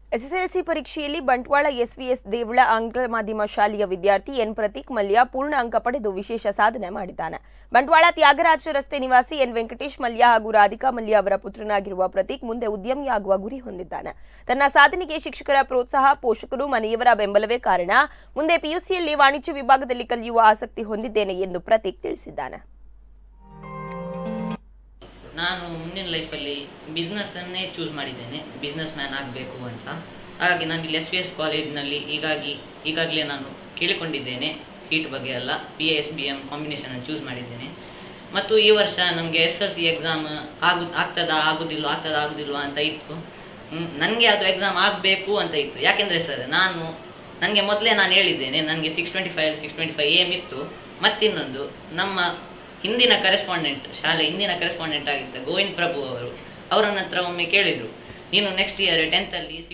SSLC ಪರೀಕ್ಷೆಯಲ್ಲಿ Bantwal SVS ದೇವಳ ಆಂಗ್ಲ ಮಾಧ್ಯಮ ಶಾಲೆಯ ವಿದ್ಯಾರ್ಥಿ ಎನ್ ಪ್ರತೀಕ್ ಮಲ್ಯ ಪೂರ್ಣ ಅಂಕ ಪಡೆದು ವಿಶೇಷ ಸಾಧನೆ ಮಾಡಿದ್ದಾನೆ ಬಂಟ್ವಾಳ ತ್ಯಾಗರಾಜ ರಸ್ತೆ ನಿವಾಸಿ ಎನ್ ವೆಂಕಟೇಶ್ ಮಲ್ಯ ಹಾಗೂ ರಾಧಿಕಾ ಮಲ್ಯ ಅವರ ಪುತ್ರನಾಗಿರುವ ಪ್ರತೀಕ್ ಮುಂದೆ ಉದ್ಯಮಿಯಾಗುವ ಗುರಿ ಹೊಂದಿದ್ದಾನೆ ತನ್ನ ಸಾಧನೆಗೆ ಶಿಕ್ಷಕರ ಪ್ರೋತ್ಸಾಹ ಪೋಷಕರು ಮನೆಯವರ ಬೆಂಬಲವೇ ಕಾರಣ ಮುಂದೆ ಪಿಯುಸಿಯಲ್ಲಿ ವಾಣಿಜ್ಯ ವಿಭಾಗದಲ್ಲಿ ಕಲಿಯುವ ಆಸಕ್ತಿ ಹೊಂದಿದ್ದೇನೆ ಎಂದು ಪ್ರತೀಕ್ ತಿಳಿಸಿದ್ದಾನೆ ನಾನು ಮುಂದಿನ ಲೈಫಲ್ಲಿ ಬಿಸ್ನೆಸ್ಸನ್ನೇ ಚೂಸ್ ಮಾಡಿದ್ದೇನೆ ಬಿಸ್ನೆಸ್ ಮ್ಯಾನ್ ಆಗಬೇಕು ಅಂತ ಹಾಗಾಗಿ ನಾನು ಇಲ್ಲಿ ಎಸ್ ವಿ ಎಸ್ ಕಾಲೇಜಿನಲ್ಲಿ ಹೀಗಾಗಿ ಈಗಾಗಲೇ ನಾನು ಕೇಳಿಕೊಂಡಿದ್ದೇನೆ ಸೀಟ್ ಬಗ್ಗೆ ಎಲ್ಲ ಬಿ ಎಸ್ ಬಿ ಎಮ್ ಕಾಂಬಿನೇಷನನ್ನು ಚೂಸ್ ಮಾಡಿದ್ದೇನೆ ಮತ್ತು ಈ ವರ್ಷ ನಮಗೆ ಎಸ್ ಎಲ್ ಸಿ ಎಕ್ಸಾಮ್ ಆಗು ಆಗ್ತದಾ ಆಗೋದಿಲ್ಲ ಆಗ್ತದಾ ಆಗೋದಿಲ್ವಾ ಅಂತ ಇತ್ತು ನನಗೆ ಅದು ಎಕ್ಸಾಮ್ ಆಗಬೇಕು ಅಂತ ಇತ್ತು ಯಾಕೆಂದರೆ ಸರ್ ನಾನು ನನಗೆ ಮೊದಲೇ ನಾನು ಹೇಳಿದ್ದೇನೆ ನನಗೆ six twenty five six twenty five aim ಇತ್ತು ಮತ್ತಿನ್ನೊಂದು ನಮ್ಮ ಹಿಂದಿನ ಕರೆಸ್ಪಾಂಡೆಂಟ್ ಶಾಲೆ ಹಿಂದಿನ ಕರೆಸ್ಪಾಂಡೆಂಟ್ ಆಗಿದ್ದ ಗೋವಿಂದ್ ಪ್ರಭು ಅವರು ಅವರನ್ನ ಹತ್ರ ಒಮ್ಮೆ ಕೇಳಿದರು ನೀನು ನೆಕ್ಸ್ಟ್ ಇಯರ್ ಟೆಂತಲ್ಲಿ